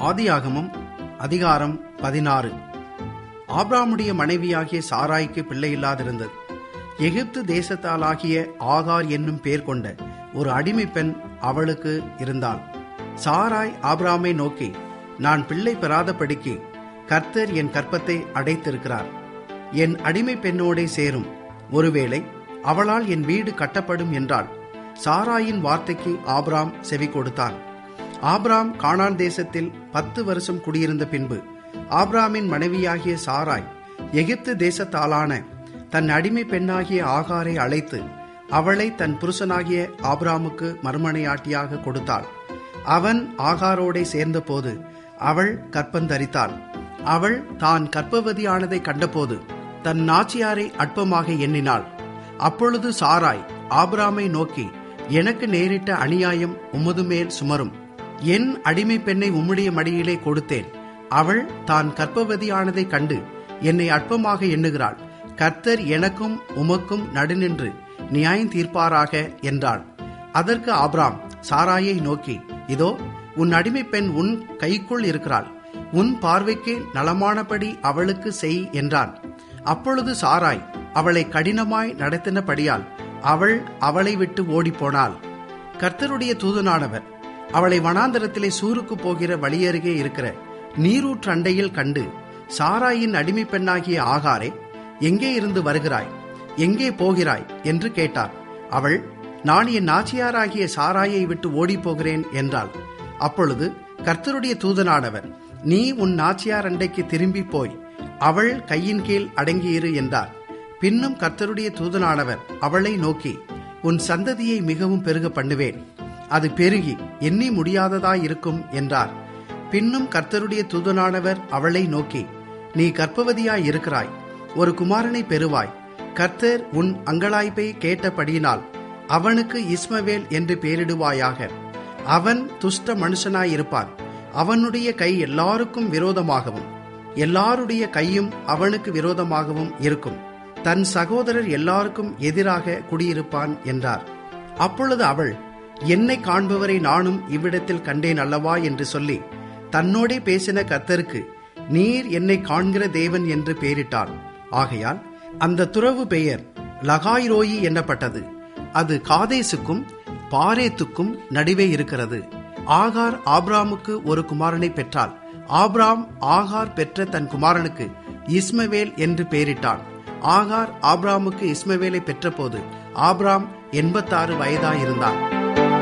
ஆதியாகமம் அதிகாரம் பதினாறு ஆபிராமுடைய மனைவியாகிய சாராய்க்கு பிள்ளை இல்லாதிருந்தது எகிப்து தேசத்தாலாகிய ஆகார் என்னும் பேர் கொண்ட ஒரு அடிமை பெண் அவளுக்கு இருந்தாள் சாராய் ஆபிராமை நோக்கி நான் பிள்ளை பெறாதபடிக்கு கர்த்தர் என் கற்பத்தை அடைத்திருக்கிறார் என் அடிமை பெண்ணோடே சேரும் ஒருவேளை அவளால் என் வீடு கட்டப்படும் என்றாள் சாராயின் வார்த்தைக்கு ஆபிராம் செவி கொடுத்தான் ஆபிராம் கானான் தேசத்தில் பத்து வருஷம் குடியிருந்த பின்பு ஆபிராமின் மனைவியாகிய சாராய் எகிப்து தேசத்தாலான தன் அடிமை பெண்ணாகிய ஆகாரை அழைத்து அவளை தன் புருஷனாகிய ஆபிராமுக்கு மறுமனையாட்டியாக கொடுத்தாள் அவன் ஆகாரோடே சேர்ந்தபோது அவள் கற்பந்தரித்தாள் அவள் தான் கற்பவதியானதை கண்டபோது தன் நாச்சியாரை அற்பமாக எண்ணினாள் அப்பொழுது சாராய் ஆபிராமை நோக்கி எனக்கு நேரிட்ட அநியாயம் உமது மேல் சுமரும் என் அடிமை பெண்ணை உம்முடைய மடியிலே கொடுத்தேன் அவள் தான் கற்பவதியானதை கண்டு என்னை அற்பமாக எண்ணுகிறாள் கர்த்தர் எனக்கும் உமக்கும் நடுநின்று நியாயம் தீர்ப்பாராக என்றாள் அதற்கு ஆபிராம் சாராயை நோக்கி இதோ உன் அடிமை பெண் உன் கைக்குள் இருக்கிறாள் உன் பார்வைக்கு நலமானபடி அவளுக்கு செய் என்றான் அப்பொழுது சாராய் அவளை கடினமாய் நடத்தினபடியால் அவள் அவளை விட்டு ஓடிப்போனாள் கர்த்தருடைய தூதனானவர் அவளை வனாந்தரத்திலே சூருக்கு போகிற வழியருகே இருக்கிற நீரூற்றண்டையில் கண்டு சாராயின் அடிமை பெண்ணாகிய ஆகாரே எங்கே இருந்து வருகிறாய் எங்கே போகிறாய் என்று கேட்டார் அவள் நான் என் நாச்சியாராகிய சாராயை விட்டு ஓடிப்போகிறேன் என்றாள் அப்பொழுது கர்த்தருடைய தூதனானவர் நீ உன் நாச்சியார் அண்டைக்கு திரும்பி போய் அவள் கையின் கீழ் அடங்கியிரு என்றார் பின்னும் கர்த்தருடைய தூதனானவர் அவளை நோக்கி உன் சந்ததியை மிகவும் பெருக பண்ணுவேன் அது பெருகி எண்ணி முடியாததாயிருக்கும் என்றார் பின்னும் கர்த்தருடைய தூதனானவர் அவளை நோக்கி நீ கர்ப்பவதியாய் இருக்கிறாய் ஒரு குமாரனை பெறுவாய் கர்த்தர் உன் அங்கலாய்ப்பை கேட்டபடியினால் அவனுக்கு இஸ்மவேல் என்று பெயரிடுவாயாக அவன் துஷ்ட மனுஷனாயிருப்பான் அவனுடைய கை எல்லாருக்கும் விரோதமாகவும் எல்லாருடைய கையும் அவனுக்கு விரோதமாகவும் இருக்கும் தன் சகோதரர் எல்லாருக்கும் எதிராக குடியிருப்பான் என்றார் அப்பொழுது அவள் என்னை காண்பவரை நானும் இவ்விடத்தில் கண்டேன் அல்லவா என்று சொல்லி தன்னோடே பேசின கர்த்தருக்கு நீர் என்னை காண்கிற தேவன் என்று பெயரிட்டாள் ஆகையால் அந்த துறவு பெயர் லகாய்ரோயி என்னப்பட்டது அது காதேசுக்கும் பாரேத்துக்கும் நடுவே இருக்கிறது ஆகார் ஆப்ராமுக்கு ஒரு குமாரனை பெற்றாள் ஆப்ராம் ஆகார் பெற்ற தன் குமாரனுக்கு இஸ்மவேல் என்று பெயரிட்டான் ஆகார் ஆப்ராமுக்கு இஸ்மவேலை பெற்றபோது ஆப்ராம் எண்பத்தாறு வயதாயிருந்தான்